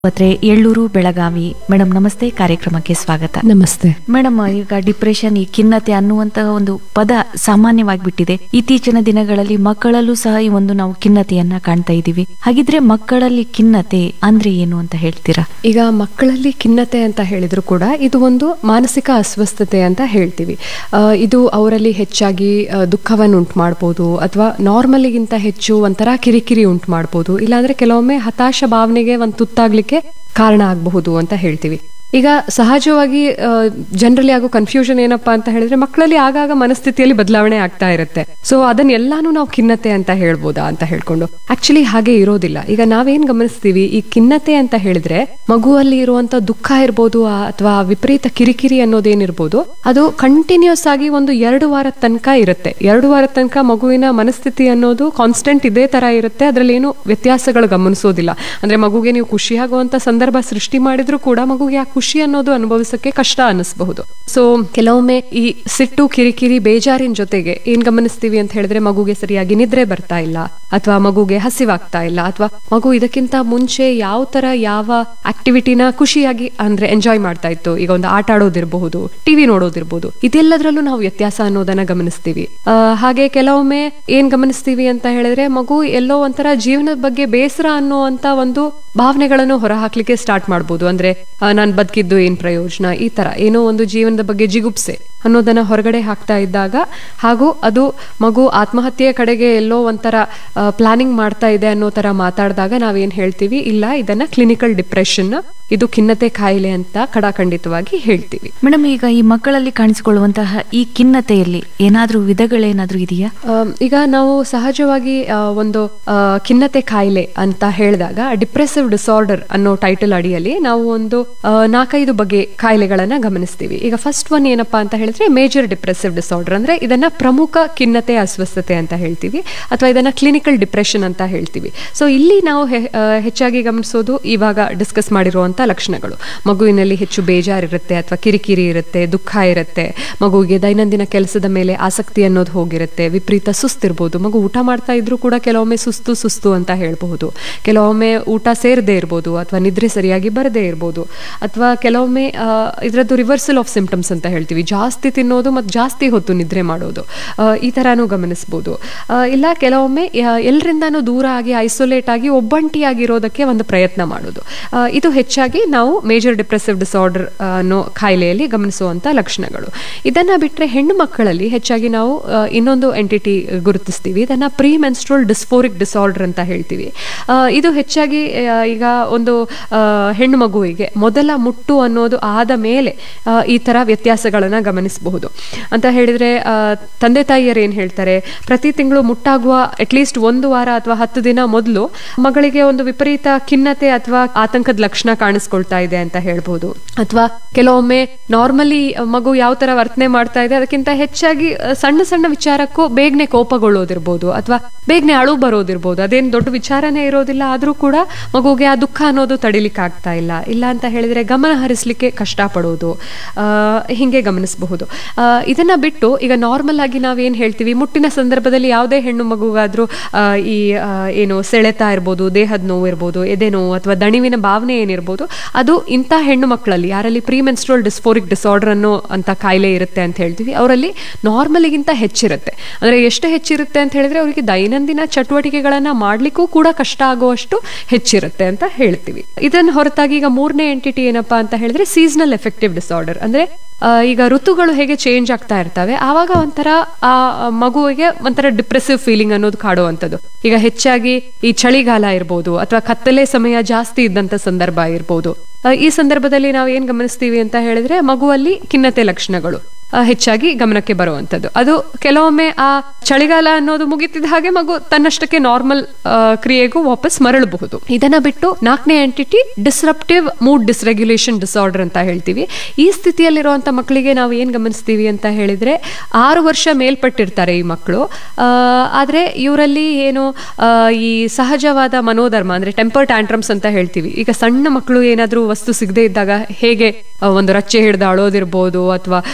ಆಸ್ಪತ್ರೆ ಎಳ್ಳೂರು ಬೆಳಗಾವಿ ಮೇಡಮ್ ನಮಸ್ತೆ ಕಾರ್ಯಕ್ರಮಕ್ಕೆ ಸ್ವಾಗತ ನಮಸ್ತೆ ಮೇಡಮ್ ಈಗ ಡಿಪ್ರೆಷನ್ ಈ ಖಿನ್ನತೆ ಅನ್ನುವಂತಹ ಒಂದು ಪದ ಸಾಮಾನ್ಯವಾಗಿ ಬಿಟ್ಟಿದೆ ಇತ್ತೀಚಿನ ದಿನಗಳಲ್ಲಿ ಮಕ್ಕಳಲ್ಲೂ ಸಹ ಈ ಒಂದು ನಾವು ಖಿನ್ನತೆಯನ್ನ ಕಾಣ್ತಾ ಇದ್ದೀವಿ ಹಾಗಿದ್ರೆ ಮಕ್ಕಳಲ್ಲಿ ಖಿನ್ನತೆ ಅಂದ್ರೆ ಏನು ಅಂತ ಹೇಳ್ತೀರಾ ಈಗ ಮಕ್ಕಳಲ್ಲಿ ಖಿನ್ನತೆ ಅಂತ ಹೇಳಿದ್ರು ಕೂಡ ಇದು ಒಂದು ಮಾನಸಿಕ ಅಸ್ವಸ್ಥತೆ ಅಂತ ಹೇಳ್ತೀವಿ ಆ, ಇದು ಅವರಲ್ಲಿ ಹೆಚ್ಚಾಗಿ ಆ, ದುಃಖವನ್ನು ಉಂಟು ಮಾಡ್ಬೋದು ಅಥವಾ ನಾರ್ಮಲಿಗಿಂತ ಹೆಚ್ಚು ಒಂಥರ ಕಿರಿಕಿರಿ ಉಂಟು ಮಾಡ್ಬೋದು ಇಲ್ಲಾಂದ್ರೆ ಕೆಲವೊಮ್ಮೆ ಹತಾಶ ಭಾವನೆಗೆ ಒಂದು ತುತ್ತಾಗ್ಲಿಕ್ಕೆ ಕಾರಣ ಆಗಬಹುದು ಅಂತ ಹೇಳ್ತೀವಿ ಈಗ ಸಹಜವಾಗಿ ಜನರಲಿ ಆಗೋ ಕನ್ಫ್ಯೂಷನ್ ಏನಪ್ಪಾ ಅಂತ ಹೇಳಿದ್ರೆ ಮಕ್ಕಳಲ್ಲಿ ಆಗಾಗ ಮನಸ್ಥಿತಿಯಲ್ಲಿ ಬದಲಾವಣೆ ಆಗ್ತಾ ಇರುತ್ತೆ ಸೊ ಅದನ್ನೆಲ್ಲಾನು ನಾವು ಖಿನ್ನತೆ ಅಂತ ಹೇಳ್ಬೋದಾ ಅಂತ ಹೇಳ್ಕೊಂಡು ಆಕ್ಚುಲಿ ಹಾಗೆ ಇರೋದಿಲ್ಲ ಈಗ ನಾವೇನ್ ಗಮನಿಸ್ತೀವಿ ಈ ಖಿನ್ನತೆ ಅಂತ ಹೇಳಿದ್ರೆ ಮಗುವಲ್ಲಿ ಇರುವಂತ ದುಃಖ ಇರ್ಬೋದು ಅಥವಾ ವಿಪರೀತ ಕಿರಿಕಿರಿ ಅನ್ನೋದೇನಿರ್ಬೋದು ಅದು ಕಂಟಿನ್ಯೂಸ್ ಆಗಿ ಒಂದು ಎರಡು ವಾರದ ತನಕ ಇರುತ್ತೆ ಎರಡು ವಾರದ ತನಕ ಮಗುವಿನ ಮನಸ್ಥಿತಿ ಅನ್ನೋದು ಕಾನ್ಸ್ಟೆಂಟ್ ಇದೇ ತರ ಇರುತ್ತೆ ಅದ್ರಲ್ಲಿ ಏನು ವ್ಯತ್ಯಾಸಗಳು ಗಮನಿಸೋದಿಲ್ಲ ಅಂದ್ರೆ ಮಗುಗೆ ನೀವು ಖುಷಿಯಾಗುವಂತ ಸಂದರ್ಭ ಸೃಷ್ಟಿ ಮಾಡಿದ್ರು ಕೂಡ ಮಗುಗೆ ಆ ಖುಷಿ ಅನ್ನೋದು ಅನುಭವಿಸಕ್ಕೆ ಕಷ್ಟ ಅನಿಸಬಹುದು ಸೊ ಕೆಲವೊಮ್ಮೆ ಈ ಸಿಟ್ಟು ಕಿರಿಕಿರಿ ಬೇಜಾರಿನ ಜೊತೆಗೆ ಏನ್ ಗಮನಿಸ್ತೀವಿ ಅಂತ ಹೇಳಿದ್ರೆ ಮಗುಗೆ ಸರಿಯಾಗಿ ನಿದ್ರೆ ಬರ್ತಾ ಇಲ್ಲ ಅಥವಾ ಮಗುಗೆ ಹಸಿವಾಗ್ತಾ ಇಲ್ಲ ಅಥವಾ ಮಗು ಇದಕ್ಕಿಂತ ಮುಂಚೆ ಯಾವ ತರ ಯಾವ ಆಕ್ಟಿವಿಟಿನ ಖುಷಿಯಾಗಿ ಅಂದ್ರೆ ಎಂಜಾಯ್ ಮಾಡ್ತಾ ಇತ್ತು ಈಗ ಒಂದು ಆಟ ಆಡೋದಿರಬಹುದು ಟಿವಿ ನೋಡೋದಿರ್ಬೋದು ಇದೆಲ್ಲದರಲ್ಲೂ ನಾವು ವ್ಯತ್ಯಾಸ ಅನ್ನೋದನ್ನ ಗಮನಿಸ್ತೀವಿ ಆ, ಹಾಗೆ ಕೆಲವೊಮ್ಮೆ ಏನ್ ಗಮನಿಸ್ತೀವಿ ಅಂತ ಹೇಳಿದ್ರೆ ಮಗು ಎಲ್ಲೋ ಒಂಥರ ಜೀವನದ ಬಗ್ಗೆ ಬೇಸರ ಅನ್ನುವಂತ ಒಂದು ಭಾವನೆಗಳನ್ನು ಹೊರಹಾಕ್ಲಿಕ್ಕೆ ಸ್ಟಾರ್ಟ್ ಮಾಡ್ಬೋದು ಅಂದ್ರೆ ನಾನು ಬದುಕಿದ್ದು ಏನ್ ಪ್ರಯೋಜನ ಈ ತರ ಏನೋ ಒಂದು ಜೀವನದ ಬಗ್ಗೆ ಜಿಗುಪ್ಸೆ ಅನ್ನೋದನ್ನ ಹೊರಗಡೆ ಹಾಕ್ತಾ ಇದ್ದಾಗ ಹಾಗೂ ಅದು ಮಗು ಆತ್ಮಹತ್ಯೆಯ ಕಡೆಗೆ ಎಲ್ಲೋ ಒಂಥರ ಪ್ಲಾನಿಂಗ್ ಮಾಡ್ತಾ ಇದೆ ಅನ್ನೋ ತರ ಮಾತಾಡಿದಾಗ ನಾವೇನ್ ಹೇಳ್ತೀವಿ ಇಲ್ಲ ಇದನ್ನ ಕ್ಲಿನಿಕಲ್ ಡಿಪ್ರೆಷನ್ ಇದು ಖಿನ್ನತೆ ಕಾಯಿಲೆ ಅಂತ ಕಡಾಖಂಡಿತವಾಗಿ ಹೇಳ್ತೀವಿ ಮೇಡಮ್ ಈಗ ಈ ಮಕ್ಕಳಲ್ಲಿ ಕಾಣಿಸಿಕೊಳ್ಳುವಂತಹ ಈ ಖಿನ್ನತೆಯಲ್ಲಿ ಏನಾದ್ರೂ ವಿಧಗಳೇನಾದ್ರೂ ಇದೆಯಾ ಆಮ್, ಈಗ ನಾವು ಸಹಜವಾಗಿ ಆ, ಒಂದು ಆ, ಖಿನ್ನತೆ ಕಾಯಿಲೆ ಅಂತ ಹೇಳಿದಾಗ ಡಿಪ್ರೆಸಿವ್ ಡಿಸಾರ್ಡರ್ ಅನ್ನೋ ಟೈಟಲ್ ಅಡಿಯಲ್ಲಿ ನಾವು ಒಂದು ಆ, ನಾಲ್ಕೈದು ಬಗೆ ಕಾಯಿಲೆಗಳನ್ನ ಗಮನಿಸ್ತೀವಿ ಈಗ ಫಸ್ಟ್ ಒನ್ ಏನಪ್ಪಾ ಅಂತ ಹೇಳಿದ್ರೆ ಮೇಜರ್ ಡಿಪ್ರೆಸಿವ್ ಡಿಸಾರ್ಡರ್ ಅಂದ್ರೆ ಇದನ್ನ ಪ್ರಮುಖ ಖಿನ್ನತೆ ಅಸ್ವಸ್ಥತೆ ಅಂತ ಹೇಳ್ತೀವಿ ಅಥವಾ ಇದನ್ನ ಕ್ಲಿನಿಕಲ್ ಡಿಪ್ರೆಷನ್ ಅಂತ ಹೇಳ್ತೀವಿ ಸೊ ಇಲ್ಲಿ ನಾವು ಹೆ- ಆ, ಹೆಚ್ಚಾಗಿ ಗಮನಿಸೋದು ಇವಾಗ ಡಿಸ್ಕಸ್ ಮಾಡಿರುವಂತ ಲಕ್ಷಣಗಳು ಮಗುವಿನಲ್ಲಿ ಹೆಚ್ಚು ಬೇಜಾರಿರುತ್ತೆ ಅಥವಾ ಕಿರಿಕಿರಿ ಇರುತ್ತೆ ದುಃಖ ಇರುತ್ತೆ ಮಗುವಿಗೆ ದೈನಂದಿನ ಕೆಲಸದ ಮೇಲೆ ಆಸಕ್ತಿ ಅನ್ನೋದು ಹೋಗಿರುತ್ತೆ ವಿಪರೀತ ಸುಸ್ತಿರ್ಬೋದು ಮಗು ಊಟ ಮಾಡ್ತಾ ಇದ್ರೂ ಕೂಡ ಕೆಲವೊಮ್ಮೆ ಸುಸ್ತು ಸುಸ್ತು ಅಂತ ಹೇಳ್ಬಹುದು ಕೆಲವೊಮ್ಮೆ ಊಟ ಸೇರದೇ ಇರ್ಬೋದು ಅಥವಾ ನಿದ್ರೆ ಸರಿಯಾಗಿ ಬರದೇ ಇರ್ಬೋದು ಅಥವಾ ಕೆಲವೊಮ್ಮೆ ಆ, ಇದ್ರದ್ದು ರಿವರ್ಸಲ್ ಆಫ್ ಸಿಂಪ್ಟಮ್ಸ್ ಅಂತ ಹೇಳ್ತೀವಿ ಜಾಸ್ತಿ ತಿನ್ನೋದು ಮತ್ತು ಜಾಸ್ತಿ ಹೊತ್ತು ನಿದ್ರೆ ಮಾಡೋದು ಆ, ಈ ಥರನೂ ಗಮನಿಸ್ಬೋದು ಆ, ಇಲ್ಲ ಕೆಲವೊಮ್ಮೆ ಎಲ್ಲರಿಂದಾನು ದೂರ ಆಗಿ ಐಸೋಲೇಟ್ ಆಗಿ ಒಬ್ಬಂಟಿಯಾಗಿರೋದಕ್ಕೆ ಒಂದು ಪ್ರಯತ್ನ ಮಾಡೋದು ಆ, ಇದು ಹೆಚ್ಚಾಗಿ ನಾವು ಮೇಜರ್ ಡಿಪ್ರೆಸಿವ್ ಡಿಸಾರ್ಡರ್ ಅನ್ನೋ ಕಾಯಿಲೆಯಲ್ಲಿ ಗಮನಿಸುವಂತ ಲಕ್ಷಣಗಳು ಇದನ್ನ ಬಿಟ್ರೆ ಹೆಣ್ಣು ಮಕ್ಕಳಲ್ಲಿ ಹೆಚ್ಚಾಗಿ ನಾವು ಆ, ಇನ್ನೊಂದು ಎಂಟಿಟಿ ಗುರುತಿಸ್ತೀವಿ ಇದನ್ನ ಪ್ರೀ ಮೆನ್ಸ್ಟ್ರೋಲ್ ಡಿಸ್ಫೋರಿಕ್ ಡಿಸಾರ್ಡರ್ ಅಂತ ಹೇಳ್ತೀವಿ ಆ, ಇದು ಹೆಚ್ಚಾಗಿ ಆ, ಈಗ ಒಂದು ಆ, ಹೆಣ್ಣು ಮಗುವಿಗೆ ಮೊದಲ ಮುಟ್ಟು ಅನ್ನೋದು ಆದ ಮೇಲೆ ಆ, ಈ ತರ ವ್ಯತ್ಯಾಸಗಳನ್ನ ಗಮನಿಸಬಹುದು ಅಂತ ಹೇಳಿದ್ರೆ ಆ, ತಂದೆ ತಾಯಿಯರು ಏನ್ ಹೇಳ್ತಾರೆ ಪ್ರತಿ ತಿಂಗಳು ಮುಟ್ಟಾಗುವ ಅಟ್ಲೀಸ್ಟ್ ಒಂದು ವಾರ ಅಥವಾ ಹತ್ತು ದಿನ ಮೊದಲು ಮಗಳಿಗೆ ಒಂದು ವಿಪರೀತ ಖಿನ್ನತೆ ಅಥವಾ ಆತಂಕದ ಲಕ್ಷಣ ಕಾಣಿಸ್ಕೊಳ್ತಾ ಇದೆ ಅಂತ ಹೇಳ್ಬೋದು ಅಥವಾ ಕೆಲವೊಮ್ಮೆ ನಾರ್ಮಲಿ ಮಗು ಯಾವ ತರ ವರ್ತನೆ ಮಾಡ್ತಾ ಇದೆ ಅದಕ್ಕಿಂತ ಹೆಚ್ಚಾಗಿ ಆ, ಸಣ್ಣ ಸಣ್ಣ ವಿಚಾರಕ್ಕೂ ಬೇಗನೆ ಕೋಪಗೊಳ್ಳೋದಿರ್ಬೋದು ಅಥವಾ ಬೇಗನೆ ಅಳು ಬರೋದಿರ್ಬೋದು ಅದೇನು ದೊಡ್ಡ ವಿಚಾರನೇ ಇರೋದಿಲ್ಲ ಆದ್ರೂ ಕೂಡ ಮಗುಗೆ ಆ ದುಃಖ ಅನ್ನೋದು ತಡಿಲಿಕ್ಕೆ ಆಗ್ತಾ ಇಲ್ಲ ಇಲ್ಲ ಅಂತ ಹೇಳಿದ್ರೆ ಗಮನ ಹರಿಸ್ಲಿಕ್ಕೆ ಕಷ್ಟ ಪಡೋದು ಆ, ಹಿಂಗೆ ಗಮನಿಸಬಹುದು ಆ, ಇದನ್ನ ಬಿಟ್ಟು ಈಗ ನಾರ್ಮಲ್ ಆಗಿ ನಾವೇನ್ ಹೇಳ್ತೀವಿ ಮುಟ್ಟಿನ ಸಂದರ್ಭದಲ್ಲಿ ಯಾವುದೇ ಹೆಣ್ಣು ಮಗುಗಾದ್ರೂ ಆ, ಈ ಆ, ಏನು ಸೆಳೆತ ಇರ್ಬೋದು ದೇಹದ ನೋವು ಇರ್ಬೋದು ಎದೆ ನೋವು ಅಥವಾ ದಣಿವಿನ ಭಾವನೆ ಏನಿರ್ಬೋದು ಅದು ಇಂಥ ಹೆಣ್ಣು ಮಕ್ಕಳಲ್ಲಿ ಯಾರಲ್ಲಿ ಪ್ರೀಮೆನ್ಸ್ಟ್ರೋಲ್ ಡಿಸ್ಫೋರಿಕ್ ಡಿಸಾರ್ಡರ್ ಅನ್ನೋ ಅಂತ ಕಾಯಿಲೆ ಇರುತ್ತೆ ಅಂತ ಹೇಳ್ತೀವಿ ಅವರಲ್ಲಿ ನಾರ್ಮಲಿಗಿಂತ ಹೆಚ್ಚಿರುತ್ತೆ ಅಂದ್ರೆ ಎಷ್ಟು ಹೆಚ್ಚಿರುತ್ತೆ ಅಂತ ಹೇಳಿದ್ರೆ ಅವರಿಗೆ ದೈನಂದಿನ ಚಟುವಟಿಕೆಗಳನ್ನ ಮಾಡ್ಲಿಕ್ಕೂ ಕೂಡ ಕಷ್ಟ ಆಗುವಷ್ಟು ಹೆಚ್ಚಿರುತ್ತೆ ಅಂತ ಹೇಳ್ತೀವಿ ಇದನ್ನ ಹೊರತಾಗಿ ಈಗ ಮೂರನೇ ಎಂಟಿಟಿ ಏನಪ್ಪಾ ಅಂತ ಹೇಳಿದ್ರೆ ಸೀಸನಲ್ ಎಫೆಕ್ಟಿವ್ ಡಿಸಾರ್ಡರ್ ಅಂದ್ರೆ ಆ, ಈಗ ಋತುಗಳು ಹೇಗೆ ಚೇಂಜ್ ಆಗ್ತಾ ಇರ್ತವೆ ಆವಾಗ ಒಂಥರ ಆ ಮಗುವಿಗೆ ಒಂಥರ ಡಿಪ್ರೆಸಿವ್ ಫೀಲಿಂಗ್ ಅನ್ನೋದು ಕಾಡುವಂಥದ್ದು ಈಗ ಹೆಚ್ಚಾಗಿ ಈ ಚಳಿಗಾಲ ಇರ್ಬೋದು ಅಥವಾ ಕತ್ತಲೆ ಸಮಯ ಜಾಸ್ತಿ ಇದ್ದಂತ ಸಂದರ್ಭ ಇರ್ಬೋದು ಆ, ಈ ಸಂದರ್ಭದಲ್ಲಿ ನಾವು ಏನ್ ಗಮನಿಸ್ತೀವಿ ಅಂತ ಹೇಳಿದ್ರೆ ಮಗುವಲ್ಲಿ ಖಿನ್ನತೆ ಲಕ್ಷಣಗಳು ಆ, ಹೆಚ್ಚಾಗಿ ಗಮನಕ್ಕೆ ಬರುವಂತದ್ದು ಅದು ಕೆಲವೊಮ್ಮೆ ಆ ಚಳಿಗಾಲ ಅನ್ನೋದು ಮುಗಿತಿದ್ದ ಹಾಗೆ ಮಗು ತನ್ನಷ್ಟಕ್ಕೆ ನಾರ್ಮಲ್ ಕ್ರಿಯೆಗೂ ವಾಪಸ್ ಮರಳಬಹುದು ಇದನ್ನ ಬಿಟ್ಟು ನಾಲ್ಕನೇ entity disruptive mood dysregulation disorder ಅಂತ ಹೇಳ್ತೀವಿ ಈ ಸ್ಥಿತಿಯಲ್ಲಿರುವಂತ ಮಕ್ಕಳಿಗೆ ನಾವು ಏನ್ ಗಮನಿಸ್ತೀವಿ ಅಂತ ಹೇಳಿದ್ರೆ ಆರು ವರ್ಷ ಮೇಲ್ಪಟ್ಟಿರ್ತಾರೆ ಈ ಮಕ್ಕಳು ಆ, ಆದ್ರೆ ಇವರಲ್ಲಿ ಏನು ಆ, ಈ ಸಹಜವಾದ ಮನೋಧರ್ಮ ಅಂದ್ರೆ ಟೆಂಪರ್ ಟ್ಯಾಂಟ್ರಮ್ಸ್ ಅಂತ ಹೇಳ್ತೀವಿ ಈಗ ಸಣ್ಣ ಮಕ್ಕಳು ಏನಾದ್ರೂ ವಸ್ತು ಸಿಗದೆ ಇದ್ದಾಗ ಹೇಗೆ ಆ, ಒಂದು ರಚ್ಚೆ ಹಿಡ್ದು ಅಳೋದಿರ್ಬೋದು ಅಥವಾ ತುಂಬಾ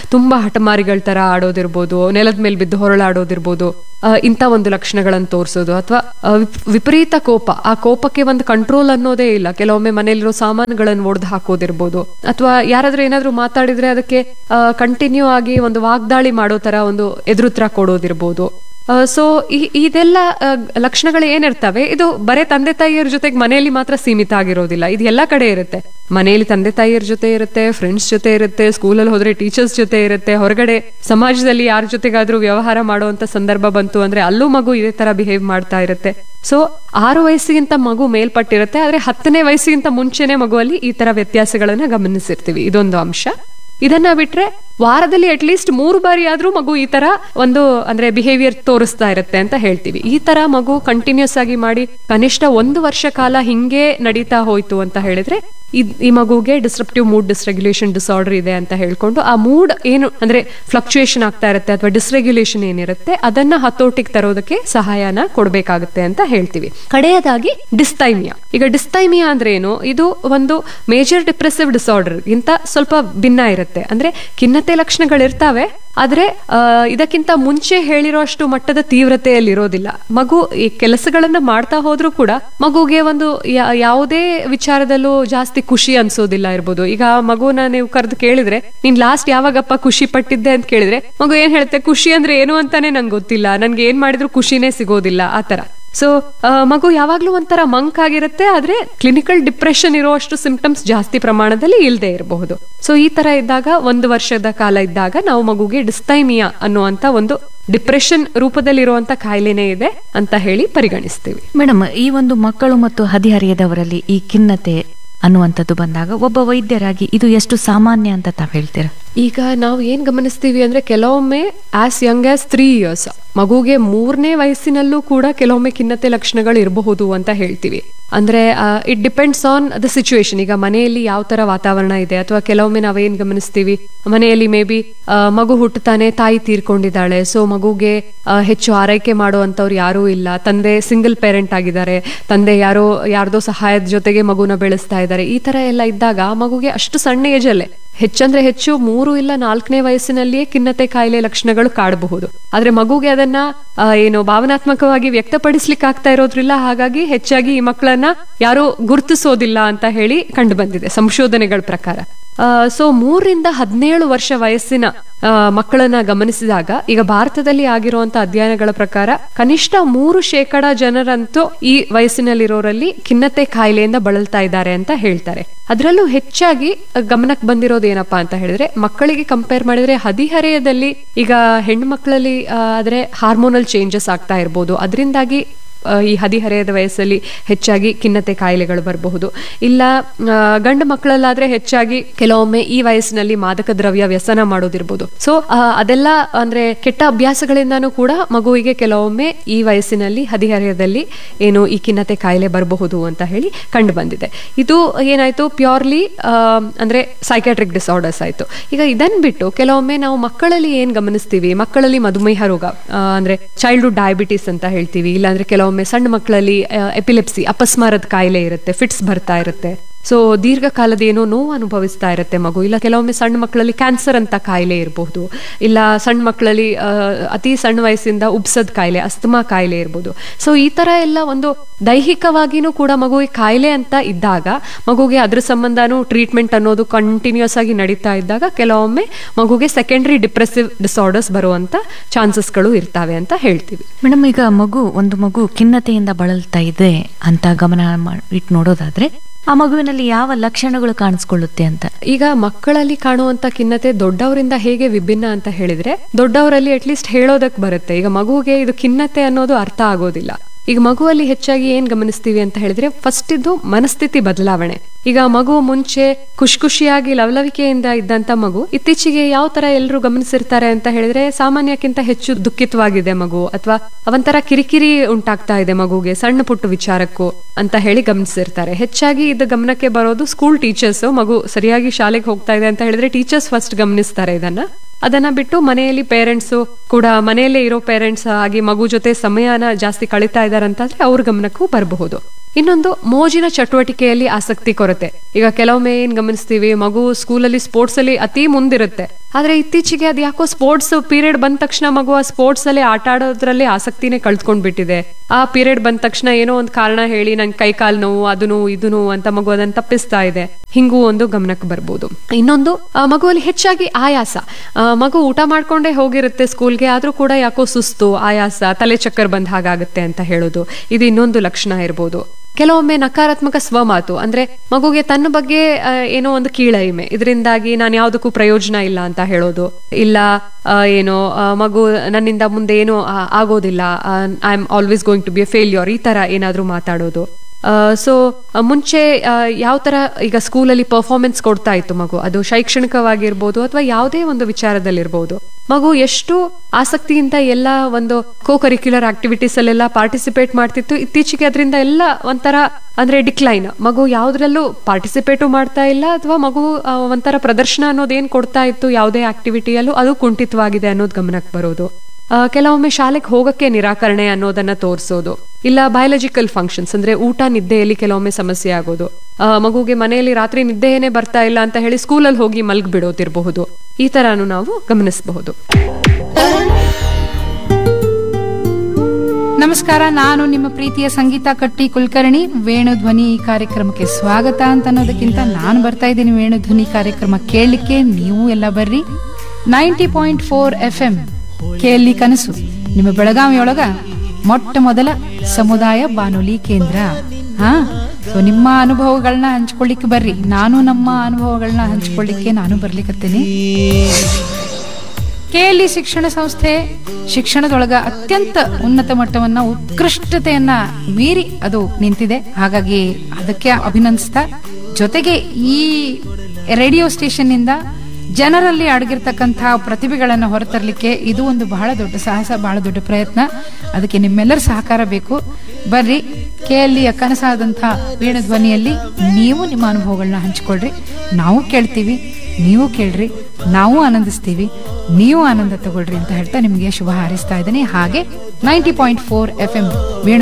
ಹಠಮಾರಿಗಳ ತರ ಆಡೋದಿರ್ಬೋದು ನೆಲದ ಮೇಲೆ ಬಿದ್ದು ಹೊರಳಾಡೋದಿರ್ಬೋದು ಆ, ಇಂಥ ಒಂದು ಲಕ್ಷಣಗಳನ್ನು ತೋರಿಸೋದು ಅಥವಾ ವಿಪರೀತ ಕೋಪ ಆ ಕೋಪಕ್ಕೆ ಒಂದು ಕಂಟ್ರೋಲ್ ಅನ್ನೋದೇ ಇಲ್ಲ ಕೆಲವೊಮ್ಮೆ ಮನೆಯಲ್ಲಿರೋ ಸಾಮಾನುಗಳನ್ನು ಒಡೆದು ಹಾಕೋದಿರ್ಬೋದು ಅಥವಾ ಯಾರಾದ್ರೂ ಏನಾದ್ರೂ ಮಾತಾಡಿದ್ರೆ ಅದಕ್ಕೆ ಕಂಟಿನ್ಯೂ ಆಗಿ ಒಂದು ವಾಗ್ದಾಳಿ ಮಾಡೋ ತರ ಒಂದು ಎದುರುತ್ರ ಕೊಡೋದಿರ್ಬೋದು ಸೊ ಇದೆಲ್ಲ ಆ, ಲಕ್ಷಣಗಳು ಏನಿರ್ತವೆ ಇದು ಬರೇ ತಂದೆ ತಾಯಿಯರ ಜೊತೆಗೆ ಮನೆಯಲ್ಲಿ ಮಾತ್ರ ಸೀಮಿತ ಆಗಿರೋದಿಲ್ಲ ಇದು ಎಲ್ಲ ಕಡೆ ಇರುತ್ತೆ ಮನೆಯಲ್ಲಿ ತಂದೆ ತಾಯಿಯರ ಜೊತೆ ಇರುತ್ತೆ ಫ್ರೆಂಡ್ಸ್ ಜೊತೆ ಇರುತ್ತೆ ಸ್ಕೂಲಲ್ಲಿ ಹೋದ್ರೆ ಟೀಚರ್ಸ್ ಜೊತೆ ಇರುತ್ತೆ ಹೊರಗಡೆ ಸಮಾಜದಲ್ಲಿ ಯಾರ ಜೊತೆಗಾದ್ರೂ ವ್ಯವಹಾರ ಮಾಡುವಂತ ಸಂದರ್ಭ ಬಂತು ಅಂದ್ರೆ ಅಲ್ಲೂ ಮಗು ಇದೇ ತರ ಬಿಹೇವ್ ಮಾಡ್ತಾ ಇರುತ್ತೆ ಸೊ ಆರು ವಯಸ್ಸಿಗಿಂತ ಮಗು ಮೇಲ್ಪಟ್ಟಿರುತ್ತೆ ಆದ್ರೆ ಹತ್ತನೇ ವಯಸ್ಸಿಗಿಂತ ಮುಂಚೆನೆ ಮಗುವಲ್ಲಿ ಈ ತರ ವ್ಯತ್ಯಾಸಗಳನ್ನ ಗಮನಿಸಿರ್ತೀವಿ ಇದೊಂದು ಅಂಶ ಇದನ್ನ ಬಿಟ್ರೆ ವಾರದಲ್ಲಿ ಅಟ್ಲೀಸ್ಟ್ ಮೂರು ಬಾರಿ ಆದ್ರೂ ಮಗು ಈ ತರ ಒಂದು ಅಂದ್ರೆ ಬಿಹೇವಿಯರ್ ತೋರಿಸ್ತಾ ಇರುತ್ತೆ ಅಂತ ಹೇಳ್ತೀವಿ ಈ ತರ ಮಗು ಕಂಟಿನ್ಯೂಸ್ ಆಗಿ ಮಾಡಿ ಕನಿಷ್ಠ ಒಂದು ವರ್ಷ ಕಾಲ ಹಿಂಗೆ ನಡೀತಾ ಹೋಯ್ತು ಅಂತ ಹೇಳಿದ್ರೆ ಇದ್- ಈ ಮಗುಗೆ ಡಿಸ್ಟ್ರಪ್ಟಿವ್ ಮೂಡ್ ಡಿಸ್ರೆಗ್ಯುಲೇಷನ್ ಡಿಸಾರ್ಡರ್ ಇದೆ ಅಂತ ಹೇಳ್ಕೊಂಡು ಆ ಮೂಡ್ ಏನು ಅಂದ್ರೆ ಫ್ಲಕ್ಚುಯೇಷನ್ ಆಗ್ತಾ ಇರುತ್ತೆ ಅಥವಾ ಡಿಸ್ರೆಗ್ಯುಲೇಷನ್ ಏನಿರುತ್ತೆ ಅದನ್ನ ಹತೋಟಿಗೆ ತರೋದಕ್ಕೆ ಸಹಾಯನ ಕೊಡ್ಬೇಕಾಗುತ್ತೆ ಅಂತ ಹೇಳ್ತೀವಿ ಕಡೆಯದಾಗಿ ಡಿಸ್ತೈಮಿಯಾ ಈಗ ಡಿಸ್ತೈಮಿಯಾ ಅಂದ್ರೆ ಏನು ಇದು ಒಂದು ಮೇಜರ್ ಡಿಪ್ರೆಸಿವ್ ಡಿಸಾರ್ಡರ್ ಗಿಂತ ಸ್ವಲ್ಪ ಭಿನ್ನ ಇರುತ್ತೆ ಅಂದ್ರೆ ಖಿನ್ನತೆ ಲಕ್ಷಣಗಳಿರ್ತಾವೆ ಆದ್ರೆ ಆ, ಇದಕ್ಕಿಂತ ಮುಂಚೆ ಹೇಳಿರೋಷ್ಟು ಮಟ್ಟದ ತೀವ್ರತೆಯಲ್ಲಿ ಇರೋದಿಲ್ಲ ಮಗು ಈ ಕೆಲಸಗಳನ್ನ ಮಾಡ್ತಾ ಹೋದ್ರೂ ಕೂಡ ಮಗುಗೆ ಒಂದು ಯಾ- ಯಾವುದೇ ವಿಚಾರದಲ್ಲೂ ಜಾಸ್ತಿ ಖುಷಿ ಅನ್ಸೋದಿಲ್ಲ ಇರ್ಬೋದು ಈಗ ಆ ಮಗುನ ನೀವು ಕರೆದು ಕೇಳಿದ್ರೆ ನೀನ್ ಲಾಸ್ಟ್ ಯಾವಾಗಪ್ಪ ಖುಷಿ ಪಟ್ಟಿದ್ದೆ ಅಂತ ಕೇಳಿದ್ರೆ ಮಗು ಏನ್ ಹೇಳುತ್ತೆ ಖುಷಿ ಅಂದ್ರೆ ಏನು ಅಂತಾನೆ ನಂಗೆ ಗೊತ್ತಿಲ್ಲ ನನ್ಗೆ ಏನ್ ಮಾಡಿದ್ರು ಖುಷಿನೇ ಸಿಗೋದಿಲ್ಲ ಆತರ ಸೊ ಮಗು ಯಾವಾಗ್ಲೂ ಒಂಥರ ಮಂಕ್ ಆಗಿರುತ್ತೆ ಆದ್ರೆ ಕ್ಲಿನಿಕಲ್ ಡಿಪ್ರೆಷನ್ ಇರುವಷ್ಟು ಸಿಂಪ್ಟಮ್ಸ್ ಜಾಸ್ತಿ ಪ್ರಮಾಣದಲ್ಲಿ ಇಲ್ಲದೆ ಇರಬಹುದು ಸೊ ಈ ತರ ಇದ್ದಾಗ ಒಂದು ವರ್ಷದ ಕಾಲ ಇದ್ದಾಗ ನಾವು ಮಗುಗೆ ಡಿಸ್ತೈಮಿಯಾ ಅನ್ನುವಂತ ಒಂದು ಡಿಪ್ರೆಷನ್ ರೂಪದಲ್ಲಿರುವಂತ ಕಾಯಿಲೆನೇ ಇದೆ ಅಂತ ಹೇಳಿ ಪರಿಗಣಿಸ್ತೀವಿ ಮೇಡಮ್ ಈ ಒಂದು ಮಕ್ಕಳು ಮತ್ತು ಹದಿಹರೆಯದವರಲ್ಲಿ ಈ ಖಿನ್ನತೆ ಅನ್ನುವಂಥದ್ದು ಬಂದಾಗ ಒಬ್ಬ ವೈದ್ಯರಾಗಿ ಇದು ಎಷ್ಟು ಸಾಮಾನ್ಯ ಅಂತ ತಾವ್ ಹೇಳ್ತೀರಾ ಈಗ ನಾವು ಏನ್ ಗಮನಿಸ್ತೀವಿ ಅಂದ್ರೆ ಕೆಲವೊಮ್ಮೆ as young as three years ಮಗುಗೆ ಮೂರನೇ ವಯಸ್ಸಿನಲ್ಲೂ ಕೂಡ ಕೆಲವೊಮ್ಮೆ ಖಿನ್ನತೆ ಲಕ್ಷಣಗಳು ಇರಬಹುದು ಅಂತ ಹೇಳ್ತೀವಿ ಅಂದ್ರೆ it depends on the situation ಈಗ ಮನೆಯಲ್ಲಿ ಯಾವ ತರ ವಾತಾವರಣ ಇದೆ ಅಥವಾ ಕೆಲವೊಮ್ಮೆ ನಾವೇನ್ ಗಮನಿಸ್ತೀವಿ ಮನೆಯಲ್ಲಿ ಮೇ ಬಿ ಮಗು ಹುಟ್ಟುತ್ತಾನೆ ತಾಯಿ ತೀರ್ಕೊಂಡಿದ್ದಾಳೆ ಸೊ ಮಗುಗೆ ಆ, ಹೆಚ್ಚು ಆರೈಕೆ ಮಾಡುವಂತವ್ರು ಯಾರೂ ಇಲ್ಲ ತಂದೆ ಸಿಂಗಲ್ ಪೇರೆಂಟ್ ಆಗಿದ್ದಾರೆ ತಂದೆ ಯಾರೋ ಯಾರ್ದೋ ಸಹಾಯದ ಜೊತೆಗೆ ಮಗುನ ಬೆಳೆಸ್ತಾ ಇದ್ದಾರೆ ಈ ತರ ಎಲ್ಲ ಇದ್ದಾಗ ಆ ಮಗುಗೆ ಅಷ್ಟು ಸಣ್ಣ ಏಜಲ್ಲೇ ಹೆಚ್ಚಂದ್ರೆ ಹೆಚ್ಚು ಮೂರು ಇಲ್ಲ ನಾಲ್ಕನೇ ವಯಸ್ಸಿನಲ್ಲಿಯೇ ಖಿನ್ನತೆ ಕಾಯಿಲೆ ಲಕ್ಷಣಗಳು ಕಾಡಬಹುದು ಆದ್ರೆ ಮಗುಗೆ ಅದನ್ನ ಆ, ಏನು ಭಾವನಾತ್ಮಕವಾಗಿ ವ್ಯಕ್ತಪಡಿಸ್ಲಿಕ್ಕೆ ಆಗ್ತಾ ಇರೋದ್ರಿಲ್ಲ ಹಾಗಾಗಿ ಹೆಚ್ಚಾಗಿ ಈ ಮಕ್ಕಳನ್ನ ಯಾರು ಗುರುತಿಸೋದಿಲ್ಲ ಅಂತ ಹೇಳಿ ಕಂಡು ಬಂದಿದೆ ಸಂಶೋಧನೆಗಳ ಪ್ರಕಾರ ಸೊ ಮೂರರಿಂದ ಹದಿನೇಳು ವರ್ಷ ವಯಸ್ಸಿನ ಆ, ಮಕ್ಕಳನ್ನ ಗಮನಿಸಿದಾಗ ಈಗ ಭಾರತದಲ್ಲಿ ಆಗಿರುವಂತ ಅಧ್ಯಯನಗಳ ಪ್ರಕಾರ ಕನಿಷ್ಠ ಮೂರು ಶೇಕಡ ಜನರಂತೂ ಈ ವಯಸ್ಸಿನಲ್ಲಿರೋರಲ್ಲಿ ಖಿನ್ನತೆ ಕಾಯಿಲೆಯಿಂದ ಬಳಲ್ತಾ ಇದ್ದಾರೆ ಅಂತ ಹೇಳ್ತಾರೆ ಅದರಲ್ಲೂ ಹೆಚ್ಚಾಗಿ ಗಮನಕ್ಕೆ ಬಂದಿರೋದು ಏನಪ್ಪಾ ಅಂತ ಹೇಳಿದ್ರೆ ಮಕ್ಕಳಿಗೆ ಕಂಪೇರ್ ಮಾಡಿದ್ರೆ ಹದಿಹರೆಯದಲ್ಲಿ ಈಗ ಹೆಣ್ಣು ಮಕ್ಕಳಲ್ಲಿ ಆ, ಆದ್ರೆ ಹಾರ್ಮೋನಲ್ ಚೇಂಜಸ್ ಆಗ್ತಾ ಇರ್ಬೋದು ಅದರಿಂದಾಗಿ ಆ, ಈ ಹದಿಹರೆಯದ ವಯಸ್ಸಲ್ಲಿ ಹೆಚ್ಚಾಗಿ ಖಿನ್ನತೆ ಕಾಯಿಲೆಗಳು ಬರಬಹುದು ಇಲ್ಲ ಆ, ಗಂಡು ಮಕ್ಕಳಲ್ಲಾದ್ರೆ ಹೆಚ್ಚಾಗಿ ಕೆಲವೊಮ್ಮೆ ಈ ವಯಸ್ಸಿನಲ್ಲಿ ಮಾದಕ ದ್ರವ್ಯ ವ್ಯಸನ ಮಾಡೋದಿರ್ಬೋದು ಸೊ ಅದೆಲ್ಲ ಅಂದ್ರೆ ಕೆಟ್ಟ ಅಭ್ಯಾಸಗಳಿಂದಾನೂ ಕೂಡ ಮಗುವಿಗೆ ಕೆಲವೊಮ್ಮೆ ಈ ವಯಸ್ಸಿನಲ್ಲಿ ಹದಿಹರೆಯದಲ್ಲಿ ಏನು ಈ ಖಿನ್ನತೆ ಕಾಯಿಲೆ ಬರಬಹುದು ಅಂತ ಹೇಳಿ ಕಂಡು ಬಂದಿದೆ ಇದು ಏನಾಯ್ತು ಪ್ಯೂರ್ಲಿ ಅಂದ್ರೆ ಸೈಕ್ಯಾಟ್ರಿಕ್ ಡಿಸಾರ್ಡರ್ಸ್ ಆಯ್ತು ಈಗ ಇದನ್ ಬಿಟ್ಟು ಕೆಲವೊಮ್ಮೆ ನಾವು ಮಕ್ಕಳಲ್ಲಿ ಏನ್ ಗಮನಿಸ್ತೀವಿ ಮಕ್ಕಳಲ್ಲಿ ಮಧುಮೇಹ ರೋಗ ಆ, ಅಂದ್ರೆ ಚೈಲ್ಡ್ಹುಡ್ ಡಯಾಬಿಟಿಸ್ ಅಂತ ಹೇಳ್ತೀವಿ ಇಲ್ಲಾಂದ್ರೆ ಕೆಲವೊಮ್ಮೆ ಸಣ್ಣ ಮಕ್ಕಳಲ್ಲಿ ಎಪಿಲೆಪ್ಸಿ ಅಪಸ್ಮಾರದ ಕಾಯಿಲೆ ಇರುತ್ತೆ ಫಿಟ್ಸ್ ಬರ್ತಾ ಇರುತ್ತೆ ಸೊ ದೀರ್ಘಕಾಲದ ಏನೋ ನೋವು ಅನುಭವಿಸ್ತಾ ಇರುತ್ತೆ ಮಗು ಇಲ್ಲ ಕೆಲವೊಮ್ಮೆ ಸಣ್ಣ ಮಕ್ಕಳಲ್ಲಿ ಕ್ಯಾನ್ಸರ್ ಅಂತ ಕಾಯಿಲೆ ಇರಬಹುದು ಇಲ್ಲ ಸಣ್ಣ ಮಕ್ಕಳಲ್ಲಿ ಆ, ಅತಿ ಸಣ್ಣ ವಯಸ್ಸಿಂದ ಉಬ್ಸದ್ ಕಾಯಿಲೆ ಅಸ್ತಮಾ ಕಾಯಿಲೆ ಇರ್ಬೋದು ಸೊ ಈ ತರ ಎಲ್ಲ ಒಂದು ದೈಹಿಕವಾಗಿನೂ ಕೂಡ ಮಗುವಿಗೆ ಕಾಯಿಲೆ ಅಂತ ಇದ್ದಾಗ ಮಗುಗೆ ಅದ್ರ ಸಂಬಂಧನೂ ಟ್ರೀಟ್ಮೆಂಟ್ ಅನ್ನೋದು ಕಂಟಿನ್ಯೂಸ್ ಆಗಿ ನಡೀತಾ ಇದ್ದಾಗ ಕೆಲವೊಮ್ಮೆ ಮಗುಗೆ ಸೆಕೆಂಡರಿ ಡಿಪ್ರೆಸಿವ್ ಡಿಸಾರ್ಡರ್ಸ್ ಬರುವಂತ ಚಾನ್ಸಸ್ಗಳು ಇರ್ತಾವೆ ಅಂತ ಹೇಳ್ತೀವಿ ಮೇಡಮ್ ಈಗ ಮಗು ಒಂದು ಮಗು ಖಿನ್ನತೆಯಿಂದ ಬಳಲ್ತಾ ಇದೆ ಅಂತ ಗಮನ ಮಾಡ್- ಇಟ್ಟು ನೋಡೋದಾದ್ರೆ ಆ ಮಗುವಿನಲ್ಲಿ ಯಾವ ಲಕ್ಷಣಗಳು ಕಾಣಿಸ್ಕೊಳ್ಳುತ್ತೆ ಅಂತ ಈಗ ಮಕ್ಕಳಲ್ಲಿ ಕಾಣುವಂತ ಖಿನ್ನತೆ ದೊಡ್ಡವರಿಂದ ಹೇಗೆ ವಿಭಿನ್ನ ಅಂತ ಹೇಳಿದ್ರೆ ದೊಡ್ಡವರಲ್ಲಿ ಅಟ್ಲೀಸ್ಟ್ ಹೇಳೋದಕ್ ಬರುತ್ತೆ ಈಗ ಮಗುಗೆ ಇದು ಖಿನ್ನತೆ ಅನ್ನೋದು ಅರ್ಥ ಆಗೋದಿಲ್ಲ ಈಗ ಮಗುವಲ್ಲಿ ಹೆಚ್ಚಾಗಿ ಏನ್ ಗಮನಿಸ್ತೀವಿ ಅಂತ ಹೇಳಿದ್ರೆ ಫಸ್ಟ್ ಇದು ಮನಸ್ಥಿತಿ ಬದಲಾವಣೆ ಈಗ ಮಗು ಮುಂಚೆ ಖುಷಿ ಖುಷಿಯಾಗಿ ಲವಲವಿಕೆಯಿಂದ ಇದ್ದಂತ ಮಗು ಇತ್ತೀಚೆಗೆ ಯಾವ ತರ ಎಲ್ಲರೂ ಗಮನಿಸಿರ್ತಾರೆ ಅಂತ ಹೇಳಿದ್ರೆ ಸಾಮಾನ್ಯಕ್ಕಿಂತ ಹೆಚ್ಚು ದುಃಖಿತವಾಗಿದೆ ಮಗು ಅಥವಾ ಅವಂತರ ಕಿರಿಕಿರಿ ಉಂಟಾಗ್ತಾ ಇದೆ ಮಗುಗೆ ಸಣ್ಣ ಪುಟ್ಟ ವಿಚಾರಕ್ಕೂ ಅಂತ ಹೇಳಿ ಗಮನಿಸಿರ್ತಾರೆ ಹೆಚ್ಚಾಗಿ ಇದು ಗಮನಕ್ಕೆ ಬರೋದು ಸ್ಕೂಲ್ ಟೀಚರ್ಸ್ ಮಗು ಸರಿಯಾಗಿ ಶಾಲೆಗೆ ಹೋಗ್ತಾ ಇದೆ ಅಂತ ಹೇಳಿದ್ರೆ ಟೀಚರ್ಸ್ ಫಸ್ಟ್ ಗಮನಿಸ್ತಾರೆ ಇದನ್ನ ಅದನ್ನ ಬಿಟ್ಟು ಮನೆಯಲ್ಲಿ ಪೇರೆಂಟ್ಸ್ ಕೂಡ ಮನೆಯಲ್ಲೇ ಇರೋ ಪೇರೆಂಟ್ಸ್ ಆಗಿ ಮಗು ಜೊತೆ ಸಮಯನ ಜಾಸ್ತಿ ಕಳೀತಾ ಇದಾರಂತಾದ್ರೆ ಅವ್ರ ಗಮನಕ್ಕೂ ಬರಬಹುದು ಇನ್ನೊಂದು ಮೋಜಿನ ಚಟುವಟಿಕೆಯಲ್ಲಿ ಆಸಕ್ತಿ ಕೊರತೆ ಈಗ ಕೆಲವೊಮ್ಮೆ ಏನ್ ಗಮನಿಸ್ತೀವಿ ಮಗು ಸ್ಕೂಲಲ್ಲಿ ಸ್ಪೋರ್ಟ್ಸ್ ಅಲ್ಲಿ ಅತಿ ಮುಂದಿರುತ್ತೆ ಆದ್ರೆ ಇತ್ತೀಚೆಗೆ ಅದು ಯಾಕೋ ಸ್ಪೋರ್ಟ್ಸ್ ಪೀರಿಯಡ್ ಬಂದ ತಕ್ಷಣ ಮಗು ಆ ಸ್ಪೋರ್ಟ್ಸ್ ಅಲ್ಲಿ ಆಟ ಆಡೋದ್ರಲ್ಲಿ ಆಸಕ್ತಿನೇ ಕಳ್ಕೊಂಡ್ಬಿಟ್ಟಿದೆ ಆ ಪೀರಿಯಡ್ ಬಂದ ತಕ್ಷಣ ಏನೋ ಒಂದು ಕಾರಣ ಹೇಳಿ ನನ್ ಕೈ ಕಾಲ್ ನೋವು ಅದು ನೋವು ಇದು ನೋವು ಅಂತ ಮಗು ಅದನ್ನ ತಪ್ಪಿಸ್ತಾ ಇದೆ ಹಿಂಗೂ ಒಂದು ಗಮನಕ್ಕೆ ಬರ್ಬೋದು ಇನ್ನೊಂದು ಆ, ಮಗುವಲ್ಲಿ ಹೆಚ್ಚಾಗಿ ಆಯಾಸ ಆ, ಮಗು ಊಟ ಮಾಡ್ಕೊಂಡೇ ಹೋಗಿರುತ್ತೆ ಸ್ಕೂಲ್ಗೆ ಆದ್ರೂ ಕೂಡ ಯಾಕೋ ಸುಸ್ತು ಆಯಾಸ ತಲೆ ಚಕ್ಕರ್ ಬಂದ ಹಾಗಾಗುತ್ತೆ ಅಂತ ಹೇಳೋದು ಇದು ಇನ್ನೊಂದು ಲಕ್ಷಣ ಇರ್ಬೋದು ಕೆಲವೊಮ್ಮೆ ನಕಾರಾತ್ಮಕ ಸ್ವಮಾತು ಅಂದ್ರೆ ಮಗುಗೆ ತನ್ನ ಬಗ್ಗೆ ಆ, ಏನೋ ಒಂದು ಕೀಳರಿಮೆ ಇದರಿಂದಾಗಿ ನಾನು ಯಾವುದಕ್ಕೂ ಪ್ರಯೋಜನ ಇಲ್ಲ ಅಂತ ಹೇಳೋದು ಇಲ್ಲ ಆ, ಏನೋ ಆ, ಮಗು ನನ್ನಿಂದ ಮುಂದೆ ಏನೋ ಆ, ಆಗೋದಿಲ್ಲ I am always going to be a failure ಈ ತರ ಏನಾದ್ರೂ ಮಾತಾಡೋದು ಸೊ ಮುಂಚೆ ಯಾವ ತರ ಈಗ ಸ್ಕೂಲಲ್ಲಿ ಪರ್ಫಾರ್ಮೆನ್ಸ್ ಕೊಡ್ತಾ ಇತ್ತು ಮಗು ಅದು ಶೈಕ್ಷಣಿಕವಾಗಿರ್ಬೋದು ಅಥವಾ ಯಾವುದೇ ಒಂದು ವಿಚಾರದಲ್ಲಿರ್ಬೋದು ಮಗು ಎಷ್ಟು ಆಸಕ್ತಿಯಿಂದ ಎಲ್ಲ ಒಂದು ಕೋ ಕರಿಕ್ಯುಲರ್ ಆಕ್ಟಿವಿಟೀಸ್ ಅಲ್ಲೆಲ್ಲ ಪಾರ್ಟಿಸಿಪೇಟ್ ಮಾಡ್ತಿತ್ತು ಇತ್ತೀಚೆಗೆ ಅದರಿಂದ ಎಲ್ಲ ಒಂಥರ ಅಂದ್ರೆ ಡಿಕ್ಲೈನ್ ಮಗು ಯಾವ್ದ್ರಲ್ಲೂ ಪಾರ್ಟಿಸಿಪೇಟು ಮಾಡ್ತಾ ಇಲ್ಲ ಅಥವಾ ಮಗು ಆ, ಒಂಥರ ಪ್ರದರ್ಶನ ಅನ್ನೋದೇನ್ ಕೊಡ್ತಾ ಇತ್ತು ಯಾವುದೇ ಆಕ್ಟಿವಿಟಿಯಲ್ಲೂ ಅದು ಕುಂಠಿತವಾಗಿದೆ ಅನ್ನೋದು ಗಮನಕ್ಕೆ ಬರೋದು ಆ, ಕೆಲವೊಮ್ಮೆ ಶಾಲೆಗೆ ಹೋಗಕ್ಕೆ ನಿರಾಕರಣೆ ಅನ್ನೋದನ್ನ ತೋರಿಸೋದು ಇಲ್ಲ ಬಯಾಲಜಿಕಲ್ ಫಂಕ್ಷನ್ಸ್ ಅಂದ್ರೆ ಊಟ ನಿದ್ದೆಯಲ್ಲಿ ಕೆಲವೊಮ್ಮೆ ಸಮಸ್ಯೆ ಆಗೋದು ಆ, ಮಗುಗೆ ಮನೆಯಲ್ಲಿ ರಾತ್ರಿ ನಿದ್ದೆಯೇನೆ ಬರ್ತಾ ಇಲ್ಲ ಅಂತ ಹೇಳಿ ಸ್ಕೂಲಲ್ಲಿ ಹೋಗಿ ಮಲ್ಗ್ ಬಿಡೋದಿರಬಹುದು ಈ ತರಾನು ನಾವು ಗಮನಿಸಬಹುದು ನಮಸ್ಕಾರ ನಾನು ನಿಮ್ಮ ಪ್ರೀತಿಯ ಸಂಗೀತ ಕಟ್ಟಿ ಕುಲಕರ್ಣಿ ವೇಣುಧ್ವನಿ ಈ ಕಾರ್ಯಕ್ರಮಕ್ಕೆ ಸ್ವಾಗತ ಅಂತ ಅನ್ನೋದಕ್ಕಿಂತ ನಾನು ಬರ್ತಾ ಇದ್ದೀನಿ ವೇಣುಧ್ವನಿ ಕಾರ್ಯಕ್ರಮ ಕೇಳಲಿಕ್ಕೆ ನೀವು ಎಲ್ಲ ಬರ್ರಿ ninety point four F M ಕೇಳಿ ಕನಸು ನಿಮ್ಮ ಬೆಳಗಾವಿಯೊಳಗ ಮೊಟ್ಟ ಮೊದಲ ಸಮುದಾಯ ಬಾನುಲಿ ಕೇಂದ್ರ ಹಾ ಸೊ ನಿಮ್ಮ ಅನುಭವಗಳನ್ನ ಹಂಚ್ಕೊಳ್ಳಿಕ್ಕೆ ಬರ್ರಿ ನಾನು ನಮ್ಮ ಅನುಭವಗಳನ್ನ ಹಂಚ್ಕೊಳ್ಳಿಕ್ಕೆ ನಾನು ಬರ್ಲಿಕ್ಕತ್ತೇನೆ ಕೆಎಲ್ಇ ಶಿಕ್ಷಣ ಸಂಸ್ಥೆ ಶಿಕ್ಷಣದೊಳಗ ಅತ್ಯಂತ ಉನ್ನತ ಮಟ್ಟವನ್ನ ಉತ್ಕೃಷ್ಟತೆಯನ್ನ ಮೀರಿ ಅದು ನಿಂತಿದೆ ಹಾಗಾಗಿ ಅದಕ್ಕೆ ಅಭಿನಂದಿಸ್ತಾ ಜೊತೆಗೆ ಈ ರೇಡಿಯೋ ಸ್ಟೇಷನ್ ನಿಂದ ಜನರಲ್ಲಿ ಅಡಗಿರ್ತಕ್ಕಂತಹ ಪ್ರತಿಭೆಗಳನ್ನು ಹೊರತರಲಿಕ್ಕೆ ಇದು ಒಂದು ಬಹಳ ದೊಡ್ಡ ಸಾಹಸ ಬಹಳ ದೊಡ್ಡ ಪ್ರಯತ್ನ ಅದಕ್ಕೆ ನಿಮ್ಮೆಲ್ಲರ ಸಹಕಾರ ಬೇಕು ಬರ್ರಿ ಕೆಎಲ್ಇಯ ಕನಸಾದಂಥ ವೇಣುಧ್ವನಿಯಲ್ಲಿ ನೀವು ನಿಮ್ಮ ಅನುಭವಗಳನ್ನ ಹಂಚಿಕೊಳ್ರಿ ನಾವು ಕೇಳ್ತೀವಿ ನೀವು ಕೇಳ್ರಿ ನಾವು ಆನಂದಿಸ್ತೀವಿ ನೀವು ಆನಂದ ತಗೊಳ್ರಿ ಅಂತ ಹೇಳ್ತಾ ನಿಮಗೆ ಶುಭ ಹಾರೈಸ್ತಾ ಇದ್ದೀನಿ ಹಾಗೆ ninety point four F M